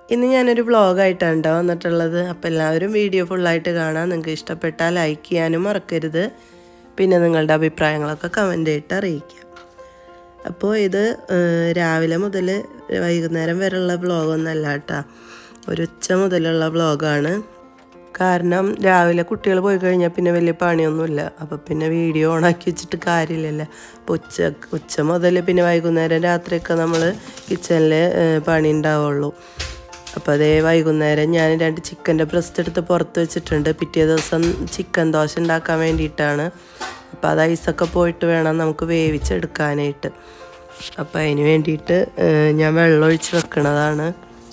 ഇന്ന് ഞാനൊരു വ്ളോഗായിട്ടാണ് കേട്ടോ വന്നിട്ടുള്ളത് അപ്പോൾ എല്ലാവരും വീഡിയോ ഫുള്ളായിട്ട് കാണാം നിങ്ങൾക്ക് ഇഷ്ടപ്പെട്ടാൽ ലൈക്ക് ചെയ്യാനും മറക്കരുത് പിന്നെ നിങ്ങളുടെ അഭിപ്രായങ്ങളൊക്കെ കമൻ്റ് ആയിട്ട് അറിയിക്കാം അപ്പോൾ ഇത് ഏഹ്, രാവിലെ മുതൽ വൈകുന്നേരം വരെയുള്ള വ്ളോഗൊന്നല്ല കേട്ടോ ഒരു ഉച്ച മുതലുള്ള വ്ളോഗാണ് കാരണം രാവിലെ കുട്ടികൾ പോയി കഴിഞ്ഞാൽ പിന്നെ വലിയ പണിയൊന്നുമില്ല അപ്പോൾ പിന്നെ വീഡിയോ ഓണാക്കി വെച്ചിട്ട് കാര്യമില്ലല്ലോ അപ്പോൾ ഉച്ച ഉച്ച മുതൽ പിന്നെ വൈകുന്നേരം രാത്രിയൊക്കെ നമ്മൾ കിച്ചണിൽ പണി ഉണ്ടാവുള്ളൂ അപ്പോൾ അതേ വൈകുന്നേരം ഞാൻ രണ്ട് ചിക്കൻ്റെ ബ്രസ്റ്റ് എടുത്ത് പുറത്ത് വെച്ചിട്ടുണ്ട് പിറ്റേ ദിവസം ചിക്കൻ ദോശ ഉണ്ടാക്കാൻ വേണ്ടിയിട്ടാണ് അപ്പോൾ അത് ഐസൊക്കെ പോയിട്ട് വേണം നമുക്ക് വേവിച്ചെടുക്കാനായിട്ട് അപ്പോൾ അതിന് വേണ്ടിയിട്ട് ഏഹ്, ഞാൻ വെള്ളം ഒഴിച്ച് വെക്കണതാണ്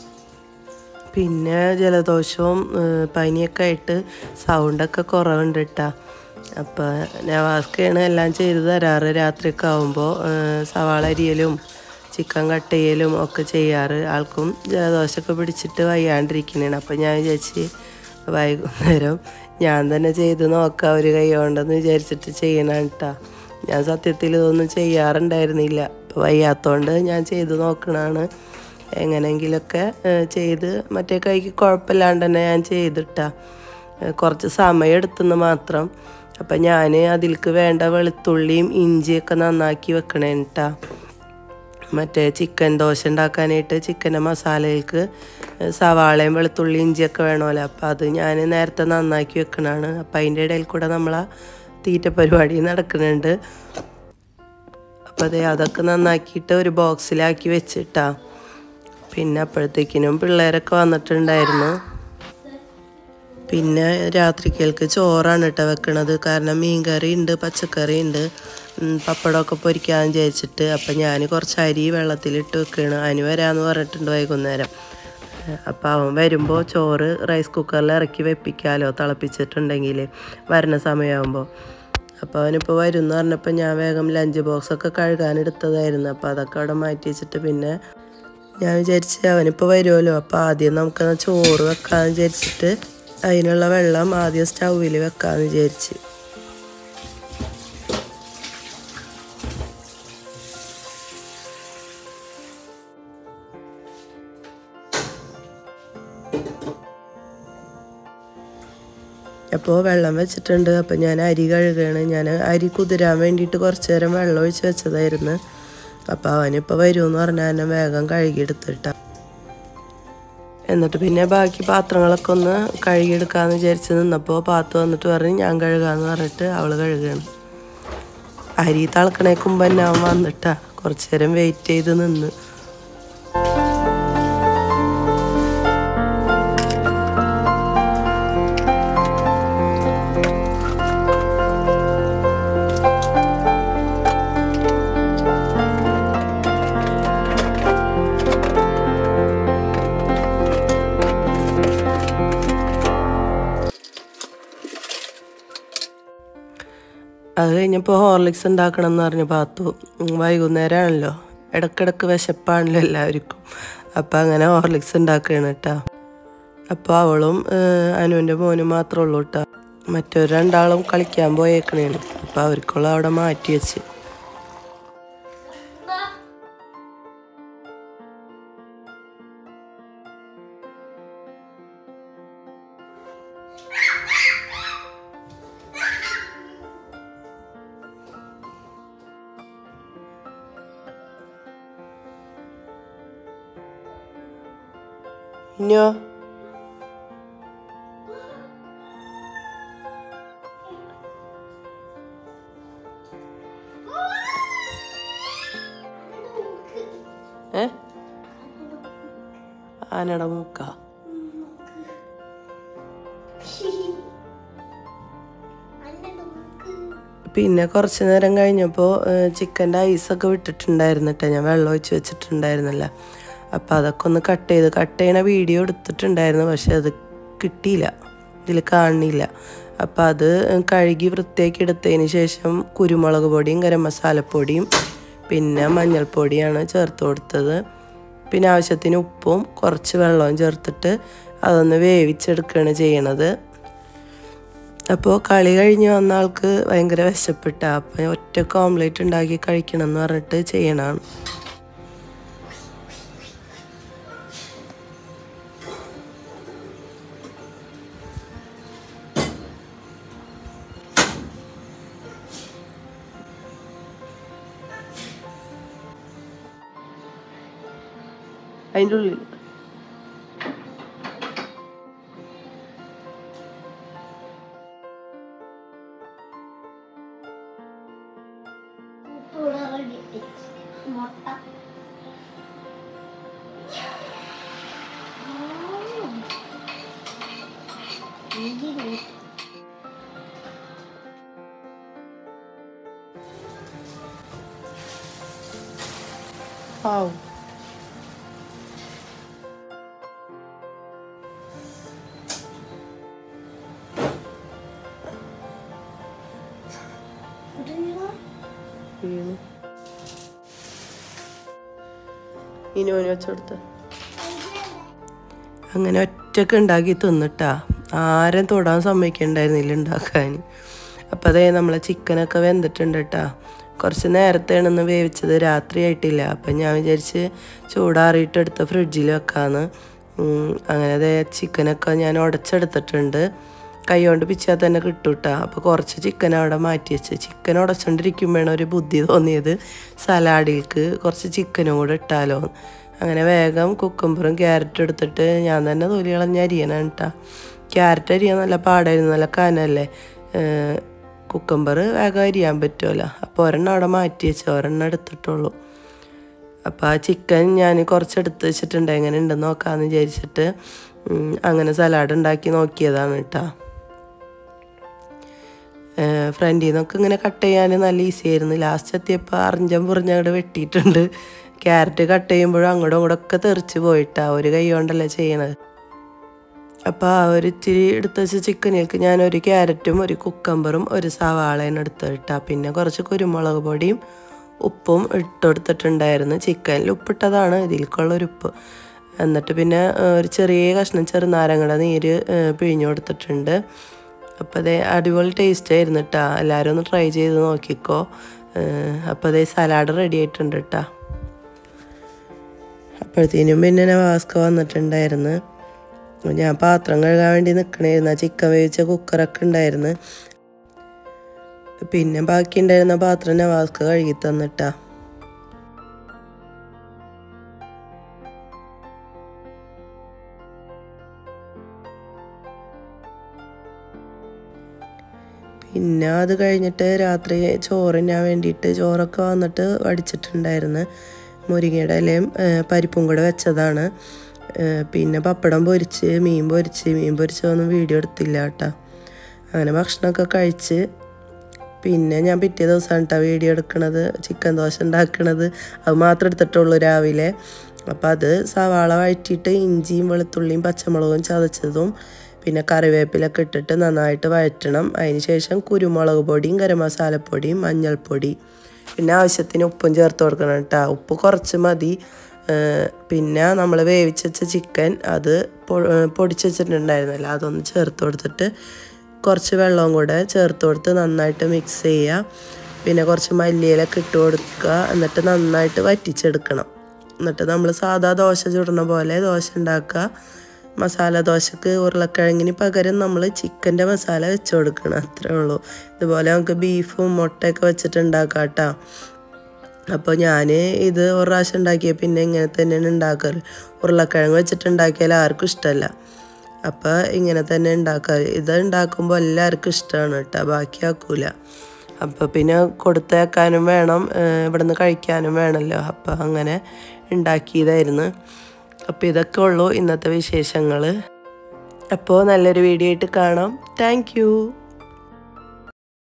പിന്നെ ജലദോഷവും ഏഹ്, പനിയൊക്കെ ആയിട്ട് സൗണ്ടൊക്കെ കുറവുണ്ട് കേട്ടോ അപ്പോൾ നവാസ്കയാണ് എല്ലാം ചെയ്ത് തരാറ് രാത്രിയൊക്കെ ആകുമ്പോൾ സവാള അരിയലും ചിക്കൻ കട്ട് ചെയ്യലും ഒക്കെ ചെയ്യാറ് ആൾക്കും ജലദോഷമൊക്കെ പിടിച്ചിട്ട് വയ്യാണ്ടിരിക്കുന്നതാണ് അപ്പോൾ ഞാൻ വിചാരിച്ച് വൈകുന്നേരം ഞാൻ തന്നെ ചെയ്ത് നോക്കാം ഒരു കൈ കൊണ്ടെന്ന് വിചാരിച്ചിട്ട് ചെയ്യണം കേട്ടോ ഞാൻ സത്യത്തിൽ ഇതൊന്നും ചെയ്യാറുണ്ടായിരുന്നില്ല അപ്പോൾ വയ്യാത്തതുകൊണ്ട് ഞാൻ ചെയ്ത് നോക്കണതാണ് എങ്ങനെയെങ്കിലുമൊക്കെ ഏഹ്, ചെയ്ത് മറ്റേ കൈക്ക് കുഴപ്പമില്ലാണ്ട് തന്നെ ഞാൻ ചെയ്തിട്ടാ ഏഹ്, കുറച്ച് സമയം എടുത്തെന്ന് മാത്രം അപ്പം ഞാൻ അതിലേക്ക് വേണ്ട വെളുത്തുള്ളിയും ഇഞ്ചിയൊക്കെ നന്നാക്കി വെക്കണേ കേട്ടാ മറ്റേ ചിക്കൻ ദോശ ഉണ്ടാക്കാനായിട്ട് ചിക്കൻ്റെ മസാലയിലേക്ക് സവാളയും വെളുത്തുള്ളി ഇഞ്ചിയൊക്കെ വേണമല്ലോ അപ്പോൾ അത് ഞാൻ നേരത്തെ നന്നാക്കി വെക്കണതാണ് അപ്പോൾ അതിൻ്റെ ഇടയിൽ കൂടെ നമ്മളാ തീറ്റ പരിപാടി നടക്കുന്നുണ്ട് അപ്പോൾ അതെ അതൊക്കെ നന്നാക്കിയിട്ട് ഒരു ബോക്സിലാക്കി വെച്ചിട്ടാ പിന്നെ അപ്പോഴത്തേക്കിനും പിള്ളേരൊക്കെ വന്നിട്ടുണ്ടായിരുന്നു പിന്നെ രാത്രിക്കൽക്ക് ചോറാണ് കേട്ടോ വെക്കണത് കാരണം മീൻകറി ഉണ്ട് പച്ചക്കറി ഉണ്ട് ഉം, പപ്പടമൊക്കെ പൊരിക്കാമെന്ന് വിചാരിച്ചിട്ട് അപ്പം ഞാൻ കുറച്ച് അരി വെള്ളത്തിലിട്ട് വെക്കുകയാണ് അതിന് വരാമെന്ന് പറഞ്ഞിട്ടുണ്ട് വൈകുന്നേരം അപ്പോൾ അവൻ വരുമ്പോൾ ചോറ് റൈസ് കുക്കറിൽ ഇറക്കി വെപ്പിക്കാമല്ലോ തിളപ്പിച്ചിട്ടുണ്ടെങ്കിൽ വരുന്ന സമയമാകുമ്പോൾ അപ്പോൾ അവനിപ്പോൾ വരും എന്ന് പറഞ്ഞപ്പോൾ ഞാൻ വേഗം ലഞ്ച് ബോക്സൊക്കെ കഴുകാനെടുത്തതായിരുന്നു അപ്പോൾ അതൊക്കെ അവിടെ മാറ്റി വെച്ചിട്ട് പിന്നെ ഞാൻ വിചാരിച്ച് അവനിപ്പോൾ വരുമല്ലോ അപ്പോൾ ആദ്യം നമുക്ക് ചോറ് വെക്കാമെന്ന് വിചാരിച്ചിട്ട് അതിനുള്ള വെള്ളം ആദ്യം സ്റ്റൗവിൽ വെക്കാമെന്ന് വിചാരിച്ച് അപ്പോൾ വെള്ളം വെച്ചിട്ടുണ്ട് അപ്പോൾ ഞാൻ അരി കഴുകുകയാണ് ഞാൻ അരി കുതിരാൻ വേണ്ടിയിട്ട് കുറച്ച് നേരം വെള്ളം ഒഴിച്ച് വെച്ചതായിരുന്നു അപ്പോൾ അവനിപ്പോൾ വരുമെന്ന് പറഞ്ഞാൽ എന്നെ വേഗം കഴുകിയെടുത്തിട്ട എന്നിട്ട് പിന്നെ ബാക്കി പാത്രങ്ങളൊക്കെ ഒന്ന് കഴുകിയെടുക്കാമെന്ന് വിചാരിച്ച് നിന്നപ്പോൾ പാത്ത് വന്നിട്ട് പറഞ്ഞ് ഞാൻ കഴുകാമെന്ന് പറഞ്ഞിട്ട് അവൾ കഴുകുകയാണ് അരി തിളക്കണേക്ക് മുമ്പ് തന്നെ അവൻ വന്നിട്ടാ കുറച്ച് നേരം വെയിറ്റ് ചെയ്ത് നിന്ന് അത് കഴിഞ്ഞപ്പോൾ ഹോർലിക്സ് ഉണ്ടാക്കണം എന്ന് പറഞ്ഞു പാത്തു ഉം, വൈകുന്നേരമാണല്ലോ ഇടക്കിടക്ക് വിശപ്പാണല്ലോ എല്ലാവർക്കും അപ്പം അങ്ങനെ ഹോർലിക്സ് ഉണ്ടാക്കുകയാണ് കേട്ടോ അപ്പോൾ അവളും ഏഹ്, അനുവിൻ്റെ മോനും മാത്രമേ ഉള്ളൂ കേട്ടോ മറ്റൊരു രണ്ടാളും കളിക്കാൻ പോയേക്കണേണ് അപ്പോൾ അവർക്കുള്ള അവിടെ മാറ്റി വെച്ച് ഇനിയോ ഏ ആനയുടെ മൂക്ക പിന്നെ കുറച്ച് നേരം കഴിഞ്ഞപ്പോൾ ചിക്കൻ്റെ ഐസൊക്കെ വിട്ടിട്ടുണ്ടായിരുന്നു കേട്ടോ ഞാൻ വെള്ളം ഒഴിച്ച് വെച്ചിട്ടുണ്ടായിരുന്നില്ല അപ്പോൾ അതൊക്കെ ഒന്ന് കട്ട് ചെയ്ത് കട്ട് ചെയ്യണ വീഡിയോ എടുത്തിട്ടുണ്ടായിരുന്നു പക്ഷെ അത് കിട്ടിയില്ല ഇതിൽ കാണുന്നില്ല അപ്പോൾ അത് കഴുകി വൃത്തിയാക്കി എടുത്തതിന് ശേഷം കുരുമുളക് പൊടിയും ഗരം മസാലപ്പൊടിയും പിന്നെ മഞ്ഞൾപ്പൊടിയാണ് ചേർത്ത് കൊടുത്തത് പിന്നെ ആവശ്യത്തിന് ഉപ്പും കുറച്ച് വെള്ളവും ചേർത്തിട്ട് അതൊന്ന് വേവിച്ചെടുക്കുകയാണ് ചെയ്യണത് അപ്പോൾ കളി കഴിഞ്ഞ് വന്ന ആൾക്ക് ഭയങ്കര വിശപ്പെട്ട അപ്പം ഒറ്റ ഓംലേറ്റ് ഉണ്ടാക്കി കഴിക്കണം എന്ന് പറഞ്ഞിട്ട് ചെയ്യണതാണ് അതിൻ്റെ ഉള്ളിൽ മുട്ട ആവും വീണു ഇനി ഓന് വെച്ചെടുത്ത അങ്ങനെ ഒറ്റക്ക് ഉണ്ടാക്കി തിന്നിട്ടാ ആരും തൊടാൻ സമ്മതിക്കണ്ടായിരുന്നില്ല ഉണ്ടാക്കാൻ അപ്പം അതേ നമ്മളെ ചിക്കനൊക്കെ വെന്തിട്ടുണ്ട് കേട്ടാ കുറച്ച് നേരത്തെയാണ് ഇന്ന് വേവിച്ചത് രാത്രി ആയിട്ടില്ല അപ്പം ഞാൻ വിചാരിച്ച് ചൂടാറിയിട്ട് എടുത്ത് ഫ്രിഡ്ജിൽ വെക്കാന്ന് ഉം, അങ്ങനെ അതേ ചിക്കനൊക്കെ ഞാൻ ഉടച്ചെടുത്തിട്ടുണ്ട് കൈ കൊണ്ട് പിച്ചാൽ തന്നെ കിട്ടൂട്ടാ അപ്പോൾ കുറച്ച് ചിക്കൻ അവിടെ മാറ്റി വെച്ച് ചിക്കൻ ഉടച്ചോണ്ടിരിക്കുമ്പോഴാണ് ഒരു ബുദ്ധി തോന്നിയത് സലാഡിൽക്ക് കുറച്ച് ചിക്കനും കൂടെ ഇട്ടാലോ എന്ന്. അങ്ങനെ വേഗം കുക്കുംബറും ക്യാരറ്റും എടുത്തിട്ട് ഞാൻ തന്നെ തൊലി കളഞ്ഞ് അരിയണം കേട്ടാ ക്യാരറ്റ് അരിയാൻ നല്ല പാടായിരുന്നു നല്ല കനല്ലേ കുക്കമ്പർ വേഗം അരിയാൻ പറ്റുമല്ലോ അപ്പോൾ ഒരെണ്ണം അവിടെ മാറ്റി വെച്ച് ഒരെണ്ണം എടുത്തിട്ടുള്ളൂ അപ്പോൾ ആ ചിക്കൻ ഞാൻ കുറച്ചെടുത്ത് വെച്ചിട്ടുണ്ട് എങ്ങനെ ഉണ്ടെന്ന് നോക്കാമെന്ന് വിചാരിച്ചിട്ട് ഉം, അങ്ങനെ സലാഡ് ഉണ്ടാക്കി നോക്കിയതാണ് കേട്ടോ ഫ്രണ്ടിൽ നിന്നൊക്കെ ഇങ്ങനെ കട്ട് ചെയ്യാൻ നല്ല ഈസി ആയിരുന്നു ലാസ്റ്റ് എത്തിയപ്പോൾ അറിഞ്ഞം പുറിഞ്ഞ അങ്ങോട്ട് വെട്ടിയിട്ടുണ്ട് ക്യാരറ്റ് കട്ട് ചെയ്യുമ്പോഴും അങ്ങോട്ടും ഇങ്ങോട്ടും ഒക്കെ തെറിച്ച് പോയിട്ടാ ഒരു കൈ കൊണ്ടല്ലേ ചെയ്യണത് അപ്പോൾ ആ ഒരു ഇത്തിരി എടുത്ത് വെച്ച ചിക്കനിലേക്ക് ഞാൻ ഒരു ക്യാരറ്റും ഒരു കുക്കമ്പറും ഒരു സവാളയും എടുത്തിട്ടാ പിന്നെ കുറച്ച് കുരുമുളക് പൊടിയും ഉപ്പും ഇട്ടെടുത്തിട്ടുണ്ടായിരുന്നു ചിക്കനിൽ ഉപ്പിട്ടതാണ് ഇതിലേക്കുള്ള ഒരു ഉപ്പ് എന്നിട്ട് പിന്നെ ഏഹ്, ഒരു ചെറിയ കഷ്ണം ചെറുനാരങ്ങയുടെ നീര് ഏഹ്, പിഴിഞ്ഞു കൊടുത്തിട്ടുണ്ട് അപ്പോൾ അതേ അടിപൊളി ടേസ്റ്റ് ആയിരുന്നു കേട്ടോ എല്ലാവരും ഒന്ന് ട്രൈ ചെയ്ത് നോക്കിക്കോ അപ്പോൾ അതേ സലാഡ് റെഡി ആയിട്ടുണ്ട് കേട്ടോ അപ്പോഴത്തേനും പിന്നെ നവാസ്ക വന്നിട്ടുണ്ടായിരുന്നു ഞാൻ പാത്രം കഴുകാൻ വേണ്ടി നിൽക്കണായിരുന്നു ആ ചിക്കൻ വേവിച്ച കുക്കറൊക്കെ ഉണ്ടായിരുന്നു പിന്നെ ബാക്കി ഉണ്ടായിരുന്ന പാത്രം നവാസ്ക കഴുകി തന്നിട്ടാ പിന്നെ അത് കഴിഞ്ഞിട്ട് രാത്രി ചോറിനാൻ വേണ്ടിയിട്ട് ചോറൊക്കെ വന്നിട്ട് വടിച്ചിട്ടുണ്ടായിരുന്നു മുരിങ്ങയുടെ ഇലയും ഏഹ്, പരിപ്പും കൂടെ വെച്ചതാണ് ഏഹ്, പിന്നെ പപ്പടം പൊരിച്ച് മീൻ പൊരിച്ച് മീൻ പൊരിച്ചതൊന്നും വീഡിയോ എടുത്തില്ല കേട്ടോ അങ്ങനെ ഭക്ഷണമൊക്കെ കഴിച്ച് പിന്നെ ഞാൻ പിറ്റേ ദിവസമാണ് കേട്ടോ വീഡിയോ എടുക്കണത് ചിക്കൻ ദോശ ഉണ്ടാക്കണത് അത് മാത്രം എടുത്തിട്ടുള്ളൂ രാവിലെ അപ്പോൾ അത് സവാള വഴറ്റിയിട്ട് ഇഞ്ചിയും വെളുത്തുള്ളിയും പച്ചമുളകും ചതച്ചതും പിന്നെ കറിവേപ്പിലൊക്കെ ഇട്ടിട്ട് നന്നായിട്ട് വഴറ്റണം അതിന് ശേഷം കുരുമുളക് പൊടിയും ഗരം മസാലപ്പൊടിയും മഞ്ഞൾപ്പൊടി പിന്നെ ആവശ്യത്തിന് ഉപ്പും ചേർത്ത് കൊടുക്കണം കേട്ടോ ഉപ്പ് കുറച്ച് മതി ഏഹ് പിന്നെ നമ്മൾ വേവിച്ച് വെച്ച ചിക്കൻ അത് പൊ- ഏഹ് പൊടിച്ച് വെച്ചിട്ടുണ്ടായിരുന്നല്ലോ അതൊന്ന് ചേർത്ത് കൊടുത്തിട്ട് കുറച്ച് വെള്ളവും കൂടെ ചേർത്ത് കൊടുത്ത് നന്നായിട്ട് മിക്സ് ചെയ്യുക പിന്നെ കുറച്ച് മല്ലിയിലൊക്കെ ഇട്ട് കൊടുക്കുക എന്നിട്ട് നന്നായിട്ട് വറ്റിച്ചെടുക്കണം എന്നിട്ട് നമ്മൾ സാധാ ദോശ ചുടുന്ന പോലെ ദോശ ഉണ്ടാക്കുക മസാല ദോശക്ക് ഉരുളക്കിഴങ്ങിന് പകരം നമ്മൾ ചിക്കൻ്റെ മസാല വെച്ച് കൊടുക്കണം അത്രേ ഉള്ളൂ ഇതുപോലെ നമുക്ക് ബീഫും മുട്ടയൊക്കെ വെച്ചിട്ട് ഉണ്ടാക്കാം കേട്ടോ അപ്പോൾ ഞാൻ ഇത് ഒരു പ്രാവശ്യം ഉണ്ടാക്കിയ പിന്നെ ഇങ്ങനെ തന്നെയാണ് ഉണ്ടാക്കാറ് ഉരുളക്കിഴങ്ങ് വെച്ചിട്ട് ഉണ്ടാക്കിയാൽ ആർക്കും ഇഷ്ടമല്ല അപ്പോൾ ഇങ്ങനെ തന്നെ ഉണ്ടാക്കാറ് ഇത് ഉണ്ടാക്കുമ്പോൾ എല്ലാവർക്കും ഇഷ്ടമാണ് കേട്ടോ ബാക്കി ആക്കൂല അപ്പോൾ പിന്നെ കൊടുത്തേക്കാനും വേണം ഏഹ് ഇവിടുന്ന് കഴിക്കാനും വേണമല്ലോ അപ്പോൾ അങ്ങനെ ഉണ്ടാക്കിയതായിരുന്നു അപ്പോൾ ഇതൊക്കെ ഉള്ളൂ ഇന്നത്തെ വിശേഷങ്ങൾ അപ്പോൾ നല്ലൊരു വീഡിയോ ആയിട്ട് കാണാം താങ്ക്